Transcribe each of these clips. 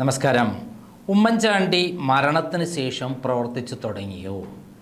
നമസ്കാരം ഉമ്മൻചാണ്ടി മരണത്തിന് ശേഷം പ്രവർത്തിച്ചു തുടങ്ങിയോ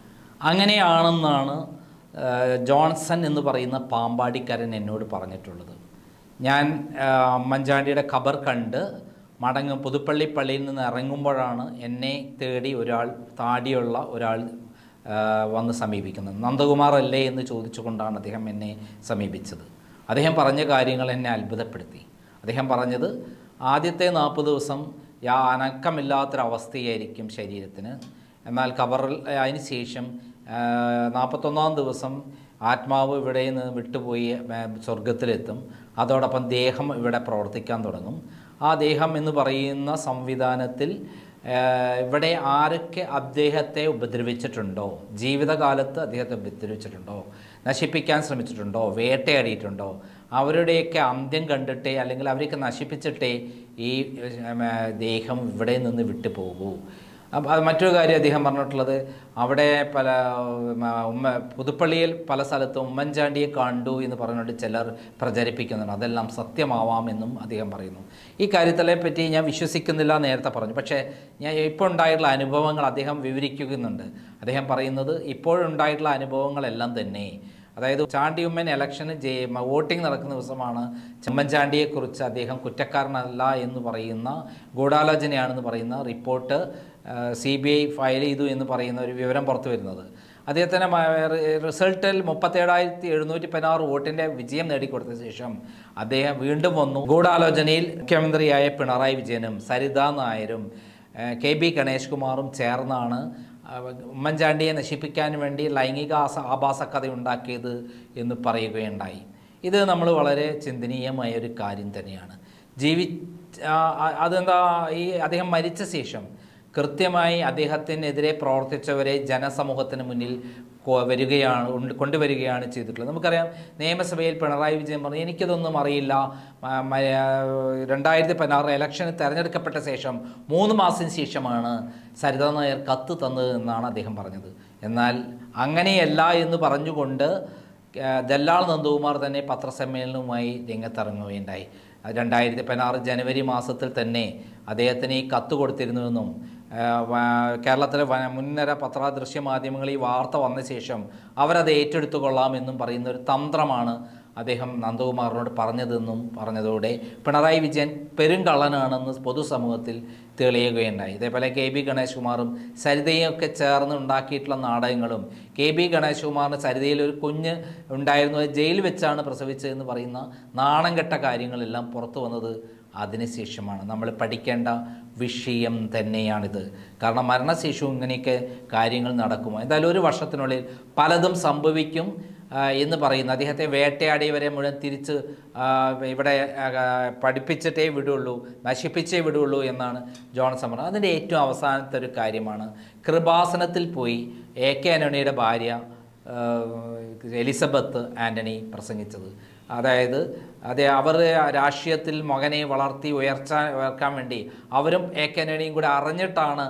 അങ്ങനെയാണെന്നാണ് ആ, ജോൺസൺ എന്ന് പറയുന്ന പാമ്പാടിക്കാരൻ എന്നോട് പറഞ്ഞിട്ടുള്ളത് ഞാൻ ആ, ഉമ്മൻചാണ്ടിയുടെ ഖബർ കണ്ട് മടങ്ങും പുതുപ്പള്ളി പള്ളിയിൽ നിന്ന് ഇറങ്ങുമ്പോഴാണ് എന്നെ തേടി ഒരാൾ താടിയുള്ള ഒരാൾ ആ, വന്ന് സമീപിക്കുന്നത് നന്ദകുമാർ അല്ലേ എന്ന് ചോദിച്ചുകൊണ്ടാണ് അദ്ദേഹം എന്നെ സമീപിച്ചത് അദ്ദേഹം പറഞ്ഞ കാര്യങ്ങൾ എന്നെ അത്ഭുതപ്പെടുത്തി അദ്ദേഹം പറഞ്ഞത് ആദ്യത്തെ നാൽപ്പത് ദിവസം യാ അനക്കമില്ലാത്തൊരവസ്ഥയായിരിക്കും ശരീരത്തിന് എന്നാൽ കബറിൽ അതിന് ശേഷം നാൽപ്പത്തൊന്നാം ദിവസം ആത്മാവ് ഇവിടെ നിന്ന് വിട്ടുപോയി ആ, സ്വർഗത്തിലെത്തും അതോടൊപ്പം ദേഹം ഇവിടെ പ്രവർത്തിക്കാൻ തുടങ്ങും ആ ദേഹം എന്ന് പറയുന്ന സംവിധാനത്തിൽ ആ, ഇവിടെ ആരൊക്കെ അദ്ദേഹത്തെ ഉപദ്രവിച്ചിട്ടുണ്ടോ ജീവിതകാലത്ത് അദ്ദേഹത്തെ ഉപദ്രവിച്ചിട്ടുണ്ടോ നശിപ്പിക്കാൻ ശ്രമിച്ചിട്ടുണ്ടോ വേട്ടയാടിയിട്ടുണ്ടോ അവരുടെയൊക്കെ അന്ത്യം കണ്ടിട്ടേ അല്ലെങ്കിൽ അവരെയൊക്കെ നശിപ്പിച്ചിട്ടേ ഈ ഉം, ആ, ദേഹം ഇവിടെ നിന്ന് വിട്ടു പോകൂ അപ്പം അത് മറ്റൊരു കാര്യം അദ്ദേഹം പറഞ്ഞിട്ടുള്ളത് അവിടെ പല ഉം, ആ, ഉമ്മ പുതുപ്പള്ളിയിൽ പല സ്ഥലത്തും ഉമ്മൻചാണ്ടിയെ കണ്ടു എന്ന് പറഞ്ഞുകൊണ്ട് ചിലർ പ്രചരിപ്പിക്കുന്നുണ്ട് അതെല്ലാം സത്യമാവാമെന്നും അദ്ദേഹം പറയുന്നു ഈ കാര്യത്തിലെ പറ്റി ഞാൻ വിശ്വസിക്കുന്നില്ല എന്ന് നേരത്തെ പറഞ്ഞു പക്ഷേ ഞാൻ ഇപ്പോൾ ഉണ്ടായിട്ടുള്ള അനുഭവങ്ങൾ അദ്ദേഹം വിവരിക്കുന്നുണ്ട് അദ്ദേഹം പറയുന്നത് ഇപ്പോഴുണ്ടായിട്ടുള്ള അനുഭവങ്ങളെല്ലാം തന്നെ അതായത് ചാണ്ടി ഉമ്മൻ ഇലക്ഷന് ജെ- മ- വോട്ടിംഗ് നടക്കുന്ന ദിവസമാണ് ഉമ്മൻചാണ്ടിയെക്കുറിച്ച് അദ്ദേഹം കുറ്റക്കാരനല്ല എന്ന് പറയുന്ന ഗൂഢാലോചനയാണെന്ന് പറയുന്ന report C B I file ചെയ്തു എന്ന് പറയുന്ന ഒരു വിവരം പുറത്തു വരുന്നത് അദ്ദേഹത്തിന് റിസൾട്ടിൽ മുപ്പത്തേഴായിരത്തി എഴുന്നൂറ്റി പതിനാറ് വോട്ടിൻ്റെ വിജയം നേടിക്കൊടുത്ത ശേഷം അദ്ദേഹം വീണ്ടും വന്നു ഗൂഢാലോചനയിൽ മുഖ്യമന്ത്രിയായ പിണറായി വിജയനും സരിത നായരും ഏഹ്, കെ ബി ഗണേഷ് കുമാറും ചേർന്നാണ് അവ- ഉമ്മൻചാണ്ടിയെ നശിപ്പിക്കാൻ വേണ്ടി ലൈംഗിക ആസ ആഭാസക്കഥ ഉണ്ടാക്കിയത് എന്ന് പറയുകയുണ്ടായി ഇത് നമ്മൾ വളരെ ചിന്തനീയമായ ഒരു കാര്യം തന്നെയാണ് ജീവി ആ, ആ- അതെന്താ ഈ അദ്ദേഹം മരിച്ച ശേഷം കൃത്യമായി അദ്ദേഹത്തിനെതിരെ പ്രവർത്തിച്ചവരെ ജനസമൂഹത്തിന് മുന്നിൽ കൊ- വരികയാണ് ഉണ്ട്- കൊണ്ടുവരികയാണ് ചെയ്തിട്ടുള്ളത് നമുക്കറിയാം നിയമസഭയിൽ പിണറായി വിജയൻ പറഞ്ഞു എനിക്കിതൊന്നും അറിയില്ല മ- മ- രണ്ടായിരത്തി പതിനാറ് ഇലക്ഷന് തെരഞ്ഞെടുക്കപ്പെട്ട ശേഷം മൂന്ന് മാസത്തിന് ശേഷമാണ് സരിത നായർ കത്ത് തന്നത് എന്നാണ് അദ്ദേഹം പറഞ്ഞത് എന്നാൽ അങ്ങനെയല്ല എന്ന് പറഞ്ഞുകൊണ്ട് ആ, ദല്ലാൾ നന്ദകുമാർ തന്നെ പത്രസമ്മേളനവുമായി രംഗത്തിറങ്ങുകയുണ്ടായി രണ്ടായിരത്തി പതിനാറ് ജനുവരി മാസത്തിൽ തന്നെ അദ്ദേഹത്തിന് ഈ കത്ത് കൊടുത്തിരുന്നുവെന്നും ആ, വ- കേരളത്തിലെ വ- മുൻനിര പത്രദൃശ്യ മാധ്യമങ്ങൾ ഈ വാർത്ത വന്ന ശേഷം അവരത് ഏറ്റെടുത്തു കൊള്ളാമെന്നും പറയുന്ന ഒരു തന്ത്രമാണ് അദ്ദേഹം നന്ദകുമാറിനോട് പറഞ്ഞതെന്നും പറഞ്ഞതോടെ പിണറായി വിജയൻ പെരുങ്കള്ളനാണെന്ന് പൊതുസമൂഹത്തിൽ തെളിയുകയുണ്ടായി ഇതേപോലെ കെ ബി ഗണേഷ് കുമാറും സരിതയും ഒക്കെ ചേർന്ന് ഉണ്ടാക്കിയിട്ടുള്ള നാടകങ്ങളും കെ ബി ഗണേഷ് കുമാറിന് സരിതയിൽ ഒരു കുഞ്ഞ് ഉണ്ടായിരുന്നു അത് ജയിലിൽ വെച്ചാണ് പ്രസവിച്ചതെന്ന് പറയുന്ന നാണം കെട്ട കാര്യങ്ങളെല്ലാം പുറത്തു വന്നത് അതിനുശേഷമാണ് നമ്മൾ പഠിക്കേണ്ട വിഷയം തന്നെയാണിത് കാരണം മരണശേഷവും ഇങ്ങനെയൊക്കെ കാര്യങ്ങൾ നടക്കുമോ എന്തായാലും ഒരു വർഷത്തിനുള്ളിൽ പലതും സംഭവിക്കും ആ, എന്ന് പറയുന്നു അദ്ദേഹത്തെ വേട്ടയാടിയവരെ മുഴുവൻ തിരിച്ച് ആ, ഇവിടെ ആ, പഠിപ്പിച്ചിട്ടേ വിടുള്ളൂ നശിപ്പിച്ചേ വിടുള്ളൂ എന്നാണ് ജോൺസൺ പറഞ്ഞത് അതിൻ്റെ ഏറ്റവും അവസാനത്തെ ഒരു കാര്യമാണ് കൃപാസനത്തിൽ പോയി എ കെ ആൻ്റണിയുടെ ഭാര്യ ആ, എലിസബത്ത് ആൻ്റണി പ്രസംഗിച്ചത് അതായത് അതെ അവർ രാഷ്ട്രീയത്തിൽ മകനെ വളർത്തി ഉയർച്ച ഉയർക്കാൻ വേണ്ടി അവരും എ കെ ആൻ്റണിയും കൂടെ അറിഞ്ഞിട്ടാണ്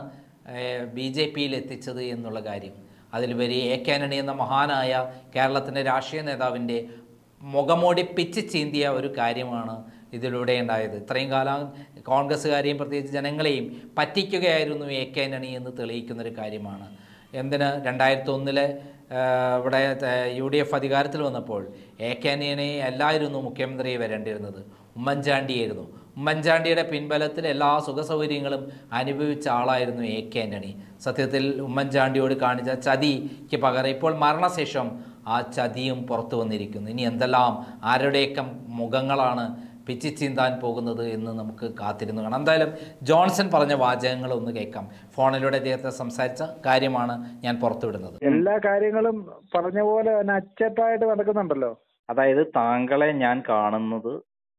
ബി ജെ പിയിൽ എത്തിച്ചത് എന്നുള്ള കാര്യം അതിലുപരി എ കെ ആൻ്റണി എന്ന മഹാനായ കേരളത്തിൻ്റെ രാഷ്ട്രീയ നേതാവിൻ്റെ മുഖമോടി പിച്ച് ചീന്തിയ ഒരു കാര്യമാണ് ഇതിലൂടെ ഉണ്ടായത് ഇത്രയും കാലം കോൺഗ്രസ്സുകാരെയും പ്രത്യേകിച്ച് ജനങ്ങളെയും പറ്റിക്കുകയായിരുന്നു എ കെ ആൻ്റണി എന്ന് തെളിയിക്കുന്നൊരു കാര്യമാണ് എന്തിന് രണ്ടായിരത്തി ഒന്നിലെ ഇവിടെ യു ഡി എഫ് അധികാരത്തിൽ വന്നപ്പോൾ എ കെ ആൻ്റണി അല്ലായിരുന്നു മുഖ്യമന്ത്രി വരേണ്ടിയിരുന്നത് ഉമ്മൻചാണ്ടിയായിരുന്നു ഉമ്മൻചാണ്ടിയുടെ പിൻബലത്തിൽ എല്ലാ സുഖസൗകര്യങ്ങളും അനുഭവിച്ച ആളായിരുന്നു എ കെ ആൻ്റണി സത്യത്തിൽ ഉമ്മൻചാണ്ടിയോട് കാണിച്ച ചതിക്ക് പകരം ഇപ്പോൾ മരണശേഷം ആ ചതിയും പുറത്തു വന്നിരിക്കുന്നു ഇനി എന്തെല്ലാം ആരുടെയൊക്കെ മുഖങ്ങളാണ് പിച്ചി ചീന്താൻ പോകുന്നത് എന്ന് നമുക്ക് കാത്തിരുന്നു കാണാം എന്തായാലും ജോൺസൺ പറഞ്ഞ വാചകങ്ങൾ ഒന്ന് കേൾക്കാം ഫോണിലൂടെ അദ്ദേഹത്തെ സംസാരിച്ച കാര്യമാണ് ഞാൻ പുറത്തുവിടുന്നത് എല്ലാ കാര്യങ്ങളും പറഞ്ഞ പോലെ തന്നെ അച്ചട്ടായിട്ട് നടക്കുന്നുണ്ടല്ലോ അതായത് താങ്കളെ ഞാൻ കാണുന്നത്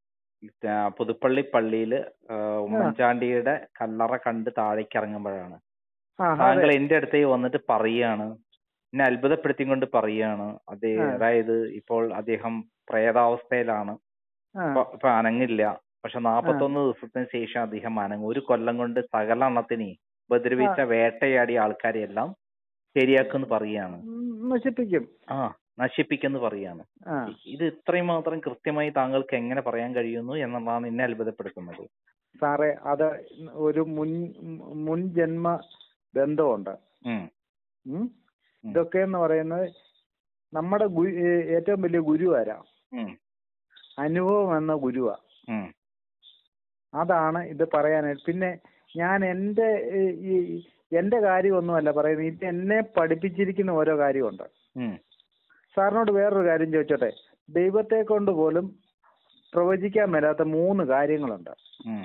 ആ, പുതുപ്പള്ളി പള്ളിയിൽ ഉമ്മൻചാണ്ടിയുടെ കല്ലറ കണ്ട് താഴേക്ക് ഇറങ്ങുമ്പോഴാണ് ആ അതെ താങ്കൾ എന്റെ അടുത്തേക്ക് വന്നിട്ട് പറയാണ് എന്നെ അത്ഭുതപ്പെടുത്തിക്കൊണ്ട് പറയാണ് അതേ ആ. അതായത് ഇപ്പോൾ അദ്ദേഹം പ്രേതാവസ്ഥയിലാണ് ആ, ഇപ്പൊ ഇപ്പൊ അനങ്ങില്ല പക്ഷെ നാപ്പത്തൊന്ന് ദിവസത്തിന് ശേഷം അദ്ദേഹം അനങ്ങും ഒരു കൊല്ലം കൊണ്ട് സകല എണ്ണത്തിനെ ഉപദ്രവിച്ച വേട്ടയാടിയ ആൾക്കാരെ എല്ലാം ശരിയാക്കുന്ന് പറയാണ് ഉം, നശിപ്പിക്കും ആ നശിപ്പിക്കെന്ന് പറയാണ് ആ ഇത് ഇത്രയും മാത്രം കൃത്യമായി താങ്കൾക്ക് എങ്ങനെ പറയാൻ കഴിയുന്നു എന്നുള്ളതാണ് എന്നെ അത്ഭുതപ്പെടുത്തുന്നത് സാറേ അത് ഒരു മുൻ മുൻ ജന്മ ബന്ധമുണ്ട് ഉം. ഉം? ഇതൊക്കെ എന്ന് പറയുന്നത് നമ്മുടെ ഗു- ഏ- ഏറ്റവും വലിയ ഗുരു ആരാ ഉം. അനുഭവം എന്ന ഗുരുവാ ഉം. അതാണ് ഇത് പറയാനായിട്ട് പിന്നെ ഞാൻ എൻ്റെ ഏ, ഈ എൻ്റെ കാര്യമൊന്നുമല്ല പറയുന്നത് ഇത് എന്നെ പഠിപ്പിച്ചിരിക്കുന്ന ഓരോ കാര്യമുണ്ട് ഉം. സാറിനോട് വേറൊരു കാര്യം ചോദിച്ചോട്ടെ ദൈവത്തെ കൊണ്ട് പോലും പ്രവചിക്കാൻ മേലാത്ത മൂന്ന് കാര്യങ്ങളുണ്ട് ഉം.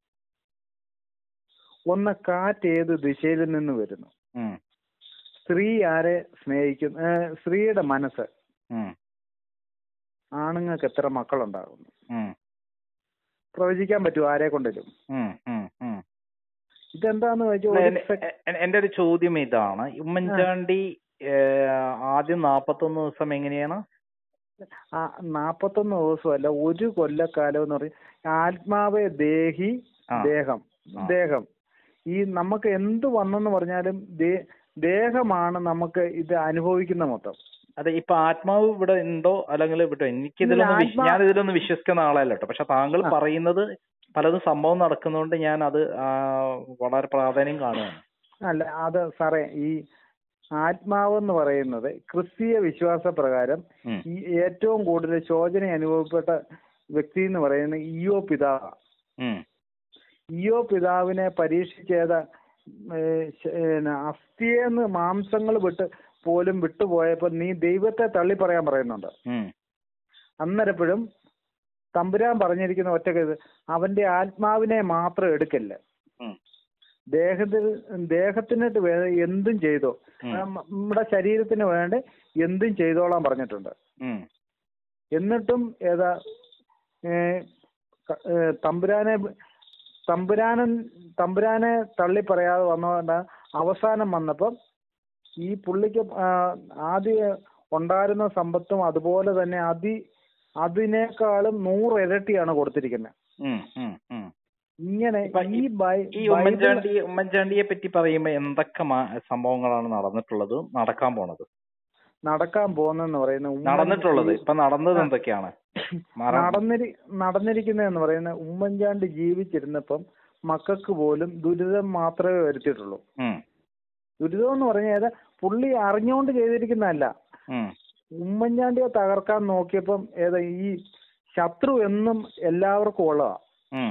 ഒന്ന് കാറ്റ് ഏത് ദിശയിൽ നിന്ന് വരുന്നു ഉം. സ്ത്രീ ആരെ സ്നേഹിക്കുന്നു ഏ, സ്ത്രീയുടെ മനസ്സ് ഉം. ആണുങ്ങൾക്ക് എത്ര മക്കളുണ്ടാകുന്നു ഉം. പ്രവചിക്കാൻ പറ്റുമോ ആരെ കൊണ്ടേലും ഉം. ഉം. ഉം. ഇതെന്താന്ന് വെച്ചാൽ എ- എ- എ- എന്റെ ഒരു ചോദ്യം ഇതാണ് ഉമ്മൻചാണ്ടി ഏഹ്, ആദ്യം നാപ്പത്തൊന്ന് ദിവസം എങ്ങനെയാണ് നാപ്പത്തൊന്ന് ദിവസമല്ല ഒരു കൊല്ലക്കാലം എന്ന് പറയും ആത്മാവെ ദേഹി ആ. ദേഹം ആ. ദേഹം ഈ നമുക്ക് എന്ത് വന്നെന്ന് പറഞ്ഞാലും ദേ- ദേഹമാണ് നമുക്ക് ഇത് അനുഭവിക്കുന്ന മൊത്തം അതെ ഇപ്പൊ ആത്മാവ് ഇവിടെ ഉണ്ടോ അല്ലെങ്കിൽ ഇവിടെ എനിക്കിതിലൊന്നും വിശ്വ- ആത്മാ- ഞാൻ ഇതിലൊന്നും വിശ്വസിക്കുന്ന ആളല്ല കേട്ടോ പക്ഷെ താങ്കൾ ആ. പറയുന്നത് പലതും സംഭവം നടക്കുന്നതുകൊണ്ട് ഞാൻ അത് ആ, വളരെ പ്രാധാന്യം കാണുകയാണ് അല്ല അത് സാറേ ഈ ആത്മാവെന്ന് പറയുന്നത് ക്രിസ്തീയ വിശ്വാസ പ്രകാരം ഉം. ഈ ഏറ്റവും കൂടുതൽ ശോചന അനുഭവപ്പെട്ട വ്യക്തി എന്ന് പറയുന്നത് ഇയോ പിതാവാ ഉം. ഇയോ പിതാവിനെ പരീക്ഷിച്ചേത അസ്ഥിയെന്ന് മാംസങ്ങൾ വിട്ട് പോലും വിട്ടുപോയപ്പോൾ നീ ദൈവത്തെ തള്ളി പറയാൻ പറയുന്നുണ്ട് ഉം. അന്നേരപ്പോഴും തമ്പുരാൻ പറഞ്ഞിരിക്കുന്ന ഒറ്റ ഇത് അവന്റെ ആത്മാവിനെ മാത്രം എടുക്കല്ല ഉം. ദേഹത്തിന് ദേഹത്തിനിട്ട് വേ എന്തും ചെയ്തോ ഉം. ആ, മ- നമ്മുടെ ശരീരത്തിന് വേണ്ടി എന്തും ചെയ്തോളാൻ പറഞ്ഞിട്ടുണ്ട് ഉം. എന്നിട്ടും ഏതാ ഏ, ക- ഏ, തമ്പുരാനെ തമ്പുരാനൻ തമ്പുരാനെ തള്ളി പറയാതെ വന്നതുകൊണ്ട് അവസാനം വന്നപ്പം ഈ പുള്ളിക്ക് ആ, ആദ്യം ഉണ്ടായിരുന്ന സമ്പത്തും അതുപോലെ തന്നെ അതി അതിനേക്കാളും നൂറ് ഇരട്ടിയാണ് കൊടുത്തിരിക്കുന്നത് ഉം. ഉം. ഉം. ഇങ്ങനെ ഇപ്പൊ ഈ ബൈ- ഈ ബൈബിൾ ഉമ്മൻചാണ്ടി ഉമ്മൻചാണ്ടിയെ പറ്റി പറയുമ്പോ എന്തൊക്കെ മാ- സംഭവങ്ങളാണ് നടന്നിട്ടുള്ളത് നടക്കാൻ പോണത് നടക്കാൻ പോകുന്നെന്ന് പറയുന്നത് ഉമ്മൻ- നടന്നിട്ടുള്ളത് ഇപ്പൊ നടന്നത് ആ. എന്തൊക്കെയാണ് മറ- നടന്നിരി നടന്നിരിക്കുന്നതെന്ന് പറയുന്നത് ഉമ്മൻചാണ്ടി ജീവിച്ചിരുന്നപ്പം മക്കൾക്ക് പോലും ദുരിതം മാത്രമേ വരുത്തിയിട്ടുള്ളൂ ഉം. ദുരിതം എന്ന് പറഞ്ഞാൽ പുള്ളി അറിഞ്ഞുകൊണ്ട് ചെയ്തിരിക്കുന്നതല്ല ഉം. ഉമ്മൻചാണ്ടിയെ തകർക്കാൻ നോക്കിയപ്പം ഏതാ ഈ ശത്രു എന്നും എല്ലാവർക്കും ഉള്ളതാ ഉം.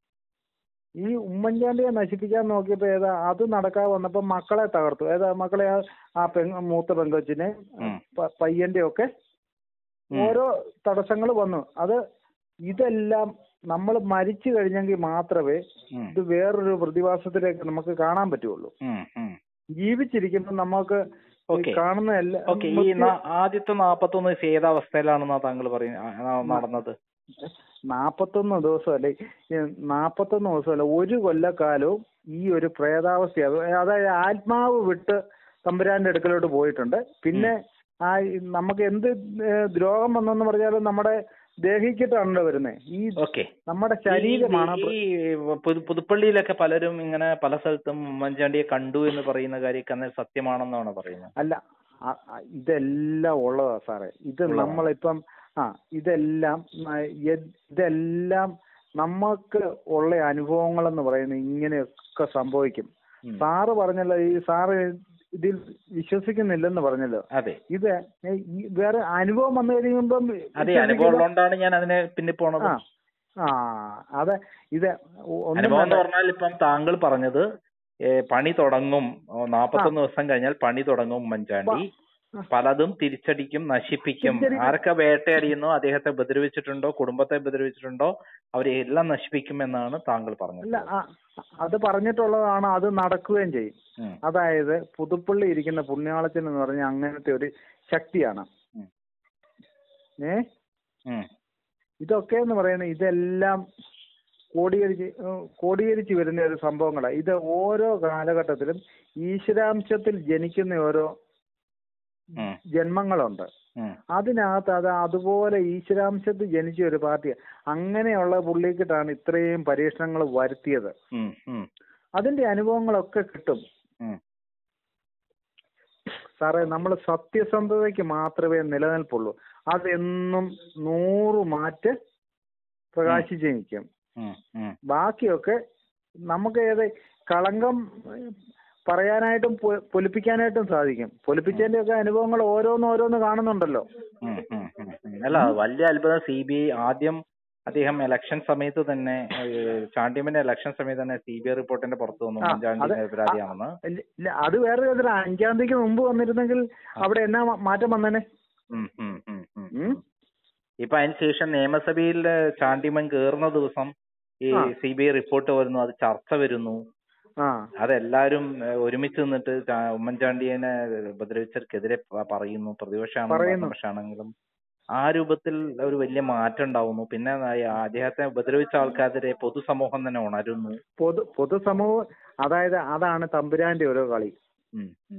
ഈ ഉമ്മൻചാണ്ടിയെ നശിപ്പിക്കാൻ നോക്കിയപ്പോ ഏതാ അത് നടക്കാതെ വന്നപ്പോ മക്കളെ തകർത്തു ഏതാ മക്കളെ ആ- ആ പെങ് മൂത്ത പെങ്കൊച്ചിനെ ഉം. പ- പയ്യന്റെ ഒക്കെ ഉം. ഓരോ തടസ്സങ്ങൾ വന്നു അത് ഇതെല്ലാം നമ്മൾ മരിച്ചു കഴിഞ്ഞെങ്കിൽ മാത്രമേ ഉം. ഇത് വേറൊരു പ്രതിഭാസത്തിലേക്ക് നമുക്ക് കാണാൻ പറ്റുള്ളൂ ഉം. ഉം. ജീവിച്ചിരിക്കുമ്പോൾ നമുക്ക് ഈ ഓക്കെ കാണുന്ന എല്ലാ ഓക്കെ ഈ നമുക്ക് ന- ആദ്യത്തെ നാപ്പത്തൊന്ന് ദിവസം ഏതവസ്ഥയിലാണെന്നാ താങ്കൾ പറയുന്നത് നടന്നത് നാപ്പത്തൊന്ന് ദിവസമല്ല ഈ നാപ്പത്തൊന്ന് ദിവസമല്ല ഒരു കൊല്ലക്കാലവും ഈ ഒരു പ്രേതാവസ്ഥ അതായത് ആത്മാവ് വിട്ട് തമ്പുരാന്റെ അടുക്കലോട്ട് പോയിട്ടുണ്ട് പിന്നെ ആ ഈ നമുക്ക് എന്ത് ഏഹ് ദ്രോഹം വന്നെന്ന് പറഞ്ഞാലും നമ്മുടെ ദേഹിക്കിട്ടാണല്ലോ വരുന്നത് ഈ ഓക്കെ നമ്മുടെ ശരീരമാണ് ഈ പുതു- പുതുപ്പള്ളിയിലൊക്കെ പലരും ഇങ്ങനെ പല സ്ഥലത്തും ഉമ്മൻചാണ്ടിയെ കണ്ടു എന്ന് പറയുന്ന കാര്യമൊക്കെ അന്നേരം സത്യമാണെന്നാണ് പറയുന്നത് അല്ല ആ- ആ ഇതെല്ലാം ഉള്ളതാ സാറേ ഇത് ഉള്ളതാണ്. നമ്മളിപ്പം ആ ഇതെല്ലാം ആ, എ- ഇതെല്ലാം നമുക്ക് ഉള്ള അനുഭവങ്ങൾ എന്ന് പറയുന്നത് ഇങ്ങനെയൊക്കെ സംഭവിക്കും ഉം. സാറ് പറഞ്ഞല്ലോ ഈ സാറ് ഇതിൽ വിശ്വസിക്കുന്നില്ലെന്ന് പറഞ്ഞല്ലോ അതെ ഇത് ഈ വേറെ അനുഭവം വന്നു കഴിയുമ്പം അതെ വിശ്വസിക്കുമ്പം- അനുഭവം ഉള്ളതുകൊണ്ടാണ് ഞാൻ അതിനെ പിന്നെ പോണത് ആ ആ അതെ ഇത് ഒന്നും അനുഭവം എന്ന് വേണ്ട. പറഞ്ഞാൽ ഇപ്പം താങ്കൾ പറഞ്ഞത് ഏ, പണി തുടങ്ങും ഓ, നാപ്പത്തൊന്ന് ദിവസം കഴിഞ്ഞാൽ പണി തുടങ്ങും ഉമ്മൻചാണ്ടി പലതും തിരിച്ചടിക്കും നശിപ്പിക്കും തിരിച്ചടിക്കും. ആരൊക്കെ വേട്ടയാടിയെന്നോ അദ്ദേഹത്തെ ഉപദ്രവിച്ചിട്ടുണ്ടോ കുടുംബത്തെ ഉപദ്രവിച്ചിട്ടുണ്ടോ അവരെ എല്ലാം നശിപ്പിക്കുമെന്നാണ് താങ്കൾ അല്ല പറഞ്ഞത് ആ, അത് പറഞ്ഞിട്ടുള്ളതാണ് അത് നടക്കുകയും ചെയ്യും ഉം. അതായത് പുതുപ്പള്ളി ഇരിക്കുന്ന പുണ്യാളച്ചൻ എന്ന് പറഞ്ഞ അങ്ങനത്തെ ഒരു ശക്തിയാണ് ഉം. ഏ ഉം. ഇതൊക്കെ എന്ന് പറയുന്നത് ഇതെല്ലാം കോടീകരിച്ച് ഏഹ് കോടീകരിച്ച് വരുന്ന ഒരു സംഭവങ്ങളാണ് ഇത് ഓരോ കാലഘട്ടത്തിലും ഈശ്വരാംശത്തിൽ ജനിക്കുന്ന ഓരോ ഉം. ജന്മങ്ങളുണ്ട് ഉം. അതിനകത്ത് അത് അതുപോലെ ഈശ്വരാംശത്തിൽ ജനിച്ച ഒരു പാർട്ടി അങ്ങനെയുള്ള പുള്ളിക്കിട്ടാണ് ഇത്രയും പരീക്ഷണങ്ങൾ വരുത്തിയത് ഉം. ഉം. അതിന്റെ അനുഭവങ്ങളൊക്കെ കിട്ടും ഉം. സാറേ നമ്മൾ സത്യസന്ധതയ്ക്ക് മാത്രമേ നിലനിൽപ്പുള്ളൂ അതെന്നും നൂറ് മാറ്റ് പ്രകാശിച്ച് നിൽക്കും ഉം, ഉം. ബാക്കിയൊക്കെ നമുക്ക് ഏത് കളങ്കം ഏഹ്, പറയാനായിട്ടും പൊ- പൊലിപ്പിക്കാനായിട്ടും സാധിക്കും പൊലിപ്പിച്ചതിന്റെ ഒക്കെ അനുഭവങ്ങൾ ഓരോന്ന് ഓരോന്ന് കാണുന്നുണ്ടല്ലോ ഉം, ഉം, ഉം, ഉം. അല്ല വലിയ അത്ഭുതം സി ബി ഐ ആദ്യം അദ്ദേഹം ഇലക്ഷൻ സമയത്ത് തന്നെ ഏഹ്, ചാണ്ടിയമ്മന്റെ ഇലക്ഷൻ സമയത്ത് തന്നെ സി ബി ഐ റിപ്പോർട്ടിന്റെ പുറത്ത് വന്നു ആ, ഉമ്മൻചാണ്ടി അത് നിരപരാധിയാണെന്ന് ഇല്ല, ഇല്ല, അത് വേറെ കാര്യത്തില് അഞ്ചാം തീയതിക്ക് മുമ്പ് വന്നിരുന്നെങ്കിൽ അവിടെ എന്നാ മ- മാറ്റം വന്നേനെ ഉം, ഉം, ഉം, ഉം. ഉം? ഇപ്പൊ അതിന് ശേഷം നിയമസഭയിൽ ചാണ്ടിമൻ കയറുന്ന ദിവസം ഈ ആ. സി ബി ഐ റിപ്പോർട്ട് വരുന്നു അത് ചർച്ച വരുന്നു ആ അതെല്ലാരും ഏഹ്, ഒരുമിച്ച് നിന്നിട്ട് ചാ- ഉമ്മൻചാണ്ടിയെ ഉപദ്രവിച്ചവർക്കെതിരെ പ- പറയുന്നു പ്രതിപക്ഷമാണെങ്കിലും പറയുന്നു. ഭരണപക്ഷമാണെങ്കിലും ആ രൂപത്തിൽ ഒരു വലിയ മാറ്റം ഉണ്ടാവുന്നു പിന്നെ ആ- അദ്ദേഹത്തെ ഉപദ്രവിച്ച ആൾക്കാരെതിരെ പൊതുസമൂഹം തന്നെ ഉണരുന്നു പൊതു പൊതുസമൂഹം അതായത് അതാണ് തമ്പുരാന്റെ ഓരോ കളി ഉം, ഉം.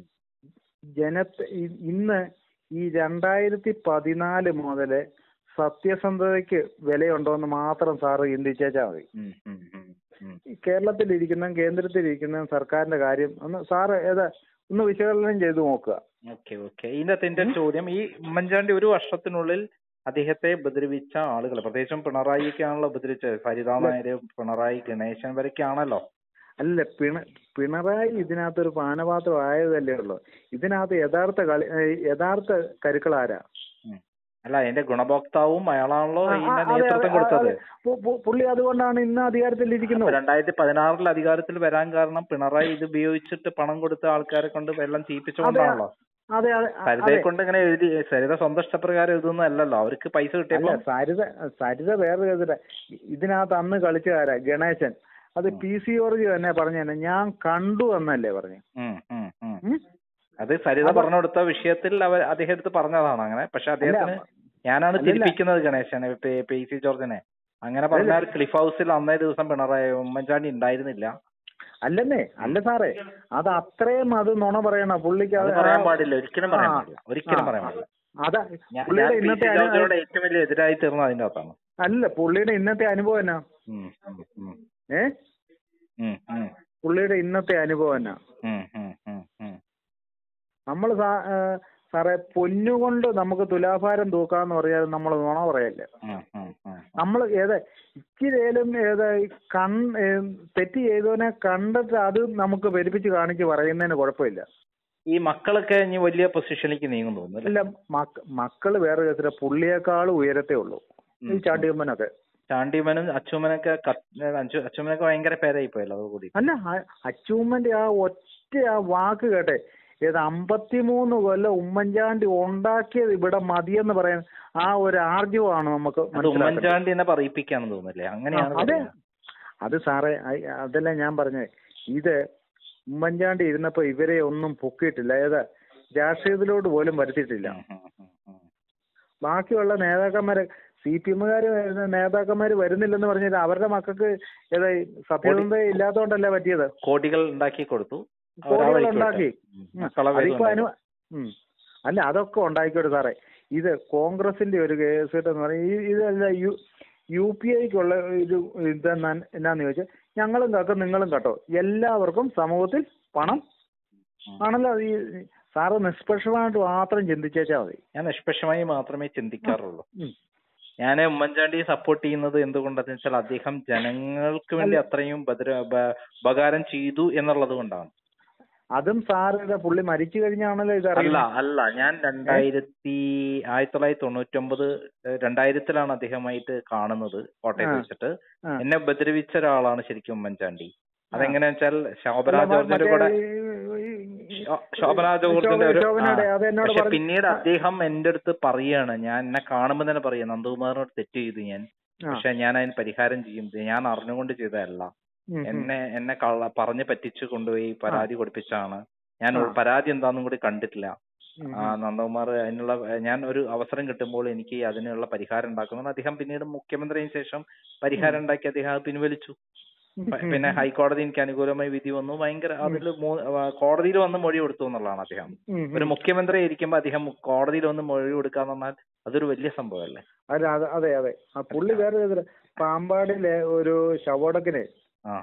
ജനത്തെ ഇ- ഇന്ന് ഈ രണ്ടായിരത്തി പതിനാല് മുതല് സത്യസന്ധതയ്ക്ക് വിലയുണ്ടോന്ന് മാത്രം സാറ് ചിന്തിച്ചേച്ചാ മതി ഉം, ഉം, ഉം, ഉം. ഈ കേരളത്തിലിരിക്കുന്ന കേന്ദ്രത്തിലിരിക്കുന്ന സർക്കാരിന്റെ കാര്യം ഒന്ന് സാറ് ഏതാ ഒന്ന് വിശകലനം ചെയ്തു നോക്കുക ഓക്കെ ഓക്കെ ഇതിനകത്ത് എന്റെ ചോദ്യം ഈ ഉമ്മൻചാണ്ടി ഒരു വർഷത്തിനുള്ളിൽ അദ്ദേഹത്തെ ഉപദ്രവിച്ച ആളുകൾ പ്രത്യേകിച്ചും പിണറായിക്കാണല്ലോ ഉപദ്രവിച്ചത് സരിതാ നായര് പിണറായി ഗണേശൻ വരെയൊക്കെയാണല്ലോ അല്ല പിണ പിണറായി ഇതിനകത്തൊരു പാനപാത്രം ആയതല്ലേ ഉള്ളൂ ഇതിനകത്ത് യഥാർത്ഥ കളി ഏഹ് യഥാർത്ഥ കരുക്കളാരാ ഉം. അല്ല അതിന്റെ ഗുണഭോക്താവും അയാളാണല്ലോ ആ, ആ, ഇതിന്റെ അതെ, നേതൃത്വം അതെ, കൊടുത്തത് അതെ. പു- പു- പുള്ളി അതുകൊണ്ടാണ് ഇന്ന് അധികാരത്തിലിരിക്കുന്നത് രണ്ടായിരത്തി പതിനാറിൽ അധികാരത്തിൽ വരാൻ കാരണം പിണറായി ഇത് ഉപയോഗിച്ചിട്ട് പണം കൊടുത്ത ആൾക്കാരെ കൊണ്ട് വെള്ളം ചീപ്പിച്ചുകൊണ്ടാണല്ലോ അതെ അതെ അ- സരിതയെ അതെ കൊണ്ട് ഇങ്ങനെ എഴുതി സരിത സ്വന്തം ഇഷ്ടപ്രകാരം എഴുതുന്നതല്ലല്ലോ അവർക്ക് പൈസ അല്ല കിട്ടിയപ്പോ സരിത സരിത വേറെ കേട്ടില്ല ഇതിനകത്ത് അന്ന് കളിച്ചതാരാ ഗണേശൻ അത് പി സി ജോർജ് തന്നെ പറഞ്ഞു തന്നെ ഞാൻ കണ്ടു എന്നല്ലേ പറഞ്ഞു ഉം, ഉം, ഉം. ഉം? അത് സരിത അപ്പൊ- പറഞ്ഞു കൊടുത്ത വിഷയത്തിൽ അവർ അദ്ദേഹം എടുത്ത് പറഞ്ഞതാണ് അങ്ങനെ പക്ഷെ അദ്ദേഹത്തിന് ഞാനാണ് അല്ലല്ല. തിരിപ്പിക്കുന്നത് ഗണേശനെ പി- പി സി ജോർജിനെ അങ്ങനെ പറഞ്ഞാൽ ക്ലിഫ് ഹൗസിൽ അന്നേ ദിവസം പിണറായി ഉമ്മൻചാണ്ടി ഉണ്ടായിരുന്നില്ല അല്ലെന്നേ അല്ല സാറേ അത് അത്രയും അത് നുണ പറയണ പുള്ളിക്ക് അത് അത് പറയാൻ ആ- പാടില്ല ഒരിക്കലും പറയാൻ ആ. പാടില്ല ഒരിക്കലും ആ, പറയാൻ പാടില്ല അതാ ഞാൻ ഞാൻ പുള്ളിയുടെ പി സി ഇന്നത്തെ അനു- ജോർജിനോട് ഏറ്റവും വലിയ എതിരായി തീർന്നത് അതിന്റെ അകത്താണ് അല്ല പുള്ളിയുടെ ഇന്നത്തെ അനുഭവം എന്നാ ഉം, ഉം, ഉം, ഏ ഉം, ഉം, പുള്ളിയുടെ ഇന്നത്തെ അനുഭവം എന്നാ ഉം, ഉം, ഉം, ഉം. നമ്മൾ സാറേ പൊന്നുകൊണ്ട് നമുക്ക് തുലാഭാരം തൂക്കാന്ന് പറഞ്ഞാൽ നമ്മൾ നുണ പറയല്ലേ ഉം, ഉം, ഉം. നമ്മൾ ഏത് ഇച്ചിരേലും ഏത് കൺ ഏ, തെറ്റ് ചെയ്തവനെ കണ്ടിട്ട് അത് നമുക്ക് പെരുപ്പിച്ച് കാണിച്ച് പറയുന്നതിന് കുഴപ്പമില്ല ഈ മക്കളൊക്കെ ഇനി വലിയ പൊസിഷനിലേക്ക് നീങ്ങും തോന്നുന്നു അല്ലേ? അല്ല മക്ക മക്കള് വേറെ കേസില്ല പുള്ളിയേക്കാളും ഉയരത്തേ ഉള്ളൂ ഈ ഉം. ചാണ്ടിയമ്മനൊക്കെ ചാണ്ടിമനും അച്ചുമനൊക്കെ കത്ത് അച്ചു അച്ചുമനൊക്കെ ഭയങ്കര പേരായി പോയല്ലോ അതുകൂടി അല്ല അ- അച്ചൂമ്മന്റെ ആ ഒറ്റ ആ വാക്ക് കേട്ടെ ഏത് അമ്പത്തിമൂന്ന് കൊല്ലം ഉമ്മൻചാണ്ടി ഉണ്ടാക്കിയത് ഇവിടെ മതിയെന്ന് പറയാൻ ആ ഒരു ആർജവമാണ് നമുക്ക് അത് മനസ്സിലാക്കേണ്ടത് ഉമ്മൻചാണ്ടി എന്നെ പറയിപ്പിക്കാന്ന് തോന്നുന്നില്ലേ അങ്ങനെയാണ് ആ, അതെ പറയുന്നത്. അത് സാറേ അ- അതല്ല ഞാൻ പറഞ്ഞത് ഇത് ഉമ്മൻചാണ്ടി ഇരുന്നപ്പോ ഇവരെ ഒന്നും പൊക്കിയിട്ടില്ല ഏത് രാഷ്ട്രീയത്തിലോട്ട് പോലും വരുത്തിയിട്ടില്ല ഉം, ഉം, ഉം, ഉം. ബാക്കിയുള്ള നേതാക്കന്മാര് സി പി എമ്മുകാര് നേതാക്കന്മാര് വരുന്നില്ലെന്ന് പറഞ്ഞാൽ അവരുടെ മക്കൾക്ക് ഏതാ സത്യസന്ധത ഇല്ലാത്തതുകൊണ്ടല്ലേ പറ്റിയത് കോടികൾ ഉണ്ടാക്കി കൊടുത്തു അവരാ കോടികൾ വഴിക്ക് ഉണ്ടാക്കി വിട്ടു. ഉം. മക്കളെ അതിപ്പോ അനു വേഗം ഉം. അല്ല അതൊക്കെ ഉണ്ടായിക്കോട്ടെ സാറേ ഇത് കോൺഗ്രസിന്റെ ഒരു കേസ് എന്ന് പറയും ഈ ഇതല്ല യു യു പി ഐക്കുള്ള ഒരു ഇതെന്നാ എന്നാന്ന് ചോദിച്ചാൽ ഞങ്ങളും കക്കും നിങ്ങളും കേട്ടോ എല്ലാവർക്കും സമൂഹത്തിൽ പണം ആണല്ലോ ഈ സാറ് നിഷ്പക്ഷമായിട്ട് മാത്രം ചിന്തിച്ചേച്ചാ മതി ഞാൻ നിഷ്പക്ഷമായി മാത്രമേ ചിന്തിക്കാറുള്ളൂ ഉം. ഞാൻ ഉമ്മൻചാണ്ടിയെ സപ്പോർട്ട് ചെയ്യുന്നത് എന്തുകൊണ്ടാന്ന് വെച്ചാൽ അദ്ദേഹം ജനങ്ങൾക്ക് വേണ്ടി അത്രയും ഭദ്ര ഉപ- ഉപകാരം ചെയ്തു എന്നുള്ളത് കൊണ്ടാണ് അതും സാറിന്റെ പുള്ളി മരിച്ചു കഴിഞ്ഞാണല്ലോ ഇത് അല്ല അറിയുന്നത് അല്ല ഞാൻ രണ്ടായിരത്തി ആയിരത്തി തൊള്ളായിരത്തി തൊണ്ണൂറ്റൊമ്പത് ഏഹ് രണ്ടായിരത്തിലാണ് അദ്ദേഹമായിട്ട് കാണുന്നത് കോട്ടയത്ത് ആ. വെച്ചിട്ട് ആ. എന്നെ ഉപദ്രവിച്ച ഒരാളാണ് ശരിക്കും ഉമ്മൻചാണ്ടി അതെങ്ങനെയാ വെച്ചാൽ ശോഭന അല്ല, മ- ജോർജിന്റെ മറ്റേ കൂടെ ഈ- ഈ- ശോ- ശോഭന ജോർജിന്റെ ഒരു ശോഭനയുടെ ആ. അത് എന്നോട് പക്ഷെ പറഞ്ഞു. പിന്നീട് അദ്ദേഹം എന്റെ അടുത്ത് പറയാണ് ഞാൻ എന്നെ കാണുമ്പോൾ തന്നെ പറയാം നന്ദകുമാറിനോട് തെറ്റ് ചെയ്തു ഞാൻ ആ. പക്ഷെ ഞാൻ അതിന് പരിഹാരം ചെയ്യും ഇത് ഞാൻ അറിഞ്ഞുകൊണ്ട് ചെയ്തതല്ല ഉം, ഉം. എന്നെ എന്നെ കള്ള പറഞ്ഞ് പറ്റിച്ചു കൊണ്ടുപോയി പരാതി കൊടുപ്പിച്ചാണ് ഞാൻ ആ. പരാതി എന്താന്നും കൂടി കണ്ടിട്ടില്ല ഉം, ആ നന്ദകുമാർ അതിനുള്ള ഞാൻ ഒരു അവസരം കിട്ടുമ്പോൾ എനിക്ക് അതിനുള്ള പരിഹാരം ഉണ്ടാക്കുന്നു അദ്ദേഹം പിന്നീട് മുഖ്യമന്ത്രിയും ശേഷം പരിഹാരം ഉണ്ടാക്കി അദ്ദേഹം അത് പിൻവലിച്ചു ഉം, പ- ഉം, പിന്നെ ഉം. ഹൈക്കോടതി എനിക്ക് അനുകൂലമായി വിധി വന്നു ഭയങ്കര അതിൽ കോടതിയിൽ വന്ന് മൊഴി കൊടുത്തു എന്നുള്ളതാണ് അദ്ദേഹം ഉം, ഉം. ഒരു മുഖ്യമന്ത്രി ആയിരിക്കുമ്പോൾ അദ്ദേഹം കോടതിയിൽ വന്ന് മൊഴി കൊടുക്കാന്ന് പറഞ്ഞാൽ അതൊരു വലിയ സംഭവമല്ലേ അല്ല അത് അതെ അതെ ആ പുള്ളി വേറെ വിധത്തില് പാമ്പാടിലെ ഒരു ശവടക്കിനെ ആ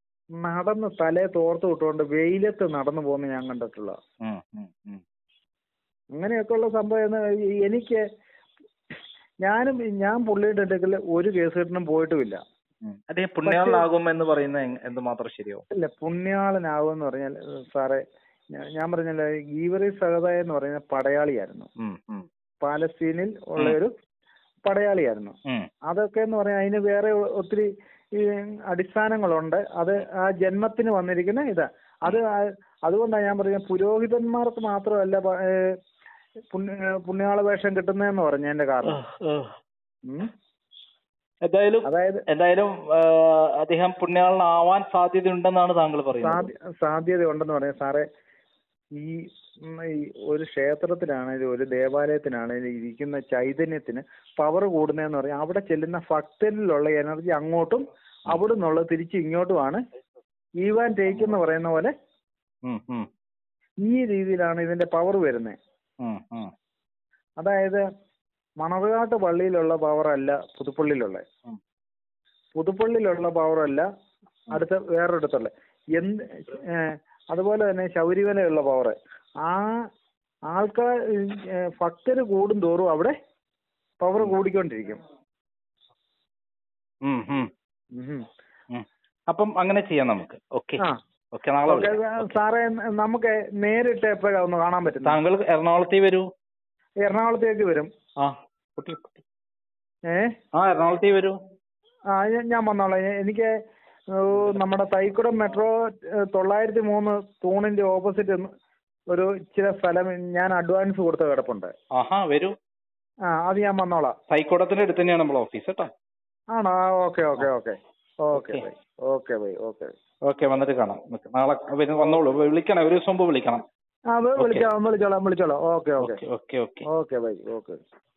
നടന്ന് തലേ തോർത്ത് വിട്ടുകൊണ്ട് വെയിലത്ത് നടന്നു പോകുന്ന ഞാൻ കണ്ടിട്ടുള്ള ഉം, ഉം, ഉം. അങ്ങനെയൊക്കെയുള്ള സംഭവം എന്ന് ഈ- എനിക്ക് ഞാനും ഞാൻ പുള്ളിയുടെ അടുക്കൽ ഒരു കേസ് കെട്ടിനും പോയിട്ടുമില്ല ഉം. അദ്ദേഹം പുണ്യാളനാകും എന്ന് പറയുന്ന എങ്- എന്തുമാത്രം ശരിയാവും ഇല്ല പുണ്യാളനാകുമെന്ന് പറഞ്ഞാൽ ഏഹ് സാറേ ഞാ- ഞാൻ പറഞ്ഞല്ലോ ഈ ഗീവറി സഹദായ എന്ന് പറയുന്ന പടയാളിയായിരുന്നു ഉം, ഉം, പാലസ്തീനിൽ ഉള്ള ഒരു പടയാളിയായിരുന്നു ഉം, അതൊക്കെ എന്ന് പറഞ്ഞാൽ അതിന് വേറെ ഒ- ഒത്തിരി ഈ അടിസ്ഥാനങ്ങളുണ്ട് അത് ആ ജന്മത്തിന് വന്നിരിക്കുന്ന ഇതാ അത് ആ- അതുകൊണ്ടാണ് ഞാൻ പറയുന്നത് പുരോഹിതന്മാർക്ക് മാത്രമല്ല പ- ഏഹ് പുണ്യ പുണ്യാള വേഷം കിട്ടുന്നതെന്ന് പറഞ്ഞതിന്റെ കാരണം ഉം. എന്തായാലും അതായത് എന്തായാലും ആ, അദ്ദേഹം പുണ്യാളനാവാൻ സാധ്യതയുണ്ടെന്നാണ് താങ്കൾ പറയുന്നത് സാധ്യ സാധ്യത ഉണ്ടെന്ന് പറയാം സാറേ ഈ ഉം, ഈ ഒരു ക്ഷേത്രത്തിലാണെങ്കിലും ഒരു ദേവാലയത്തിനാണെങ്കിലും ഇരിക്കുന്ന ചൈതന്യത്തിന് പവർ കൂടുന്നതെന്ന് പറയാം അവിടെ ചെല്ലുന്ന ഭക്തരിലുള്ള എനർജി അങ്ങോട്ടും അവിടെ നിന്നുള്ളത് തിരിച്ച് ഇങ്ങോട്ടുമാണ് ഈവാൻ ടേക്ക് എന്ന് പറയുന്ന പോലെ ഉം, ഉം, ഈ രീതിയിലാണ് ഇതിന്റെ പവർ വരുന്നത് ഉം, ഉം, അതായത് മണർകാട്ട് പള്ളിയിലുള്ള പവർ അല്ല പുതുപ്പള്ളിയിലുള്ള ഉം. പുതുപ്പള്ളിയിലുള്ള പവർ അല്ല അടുത്ത വേറൊരിടത്തുള്ള എന്ത് ഏഹ്, അതുപോലെ തന്നെ ശബരിമലയുള്ള പവർ ആ ആൾക്കാർ ഭക്തര് കൂടും തോറും അവിടെ പവർ കൂടിക്കൊണ്ടിരിക്കും ഉം, ഉം, ഉം. ഉം. അപ്പം അങ്ങനെ ചെയ്യാം നമുക്ക് ഓക്കെ ആ ഓക്കെ നാളെ ഓക്കെ, വിളിക്കാം. സാറേ നമുക്ക് നേരിട്ട് എപ്പോഴാ ഒന്ന് കാണാൻ പറ്റുന്നത് താങ്കൾ എറണാകുളത്തേക്ക് വരൂ എറണാകുളത്തേക്ക് വരും ആ കുട്ടി കുട്ടി. ഏ ആ എറണാകുളത്തേക്ക് വരൂ ആ ഞാൻ- ഞാൻ വന്നോളാം എ- എനിക്ക് ഏഹ്, നമ്മുടെ തൈക്കുടം മെട്രോ ഏഹ്, തൊള്ളായിരത്തി മൂന്ന് തൂണിന്റെ ഓപ്പോസിറ്റ് ഒരു ഇച്ചിരി സ്ഥലം ഞാൻ അഡ്വാൻസ് കൊടുത്ത കിടപ്പുണ്ട് ആഹാ വരൂ ആ അത് ഞാൻ വന്നോളാം സൈക്കോടത്തിന്റെ അടുത്ത് തന്നെയാണ് നമ്മൾ ഓഫീസ് കേട്ടോ ആണോ okay okay okay okay bye okay bye okay okay വന്നിട്ട് കാണാം നിക്ക്. നാളെ വരും വന്നോളൂ വിളിക്കണം ഒരു ദിവസം മുമ്പ് വിളിക്കണം ആ വി- വിളിക്കാം വിളിച്ചോളാം വിളിച്ചോളാം okay okay okay okay okay okay bye okay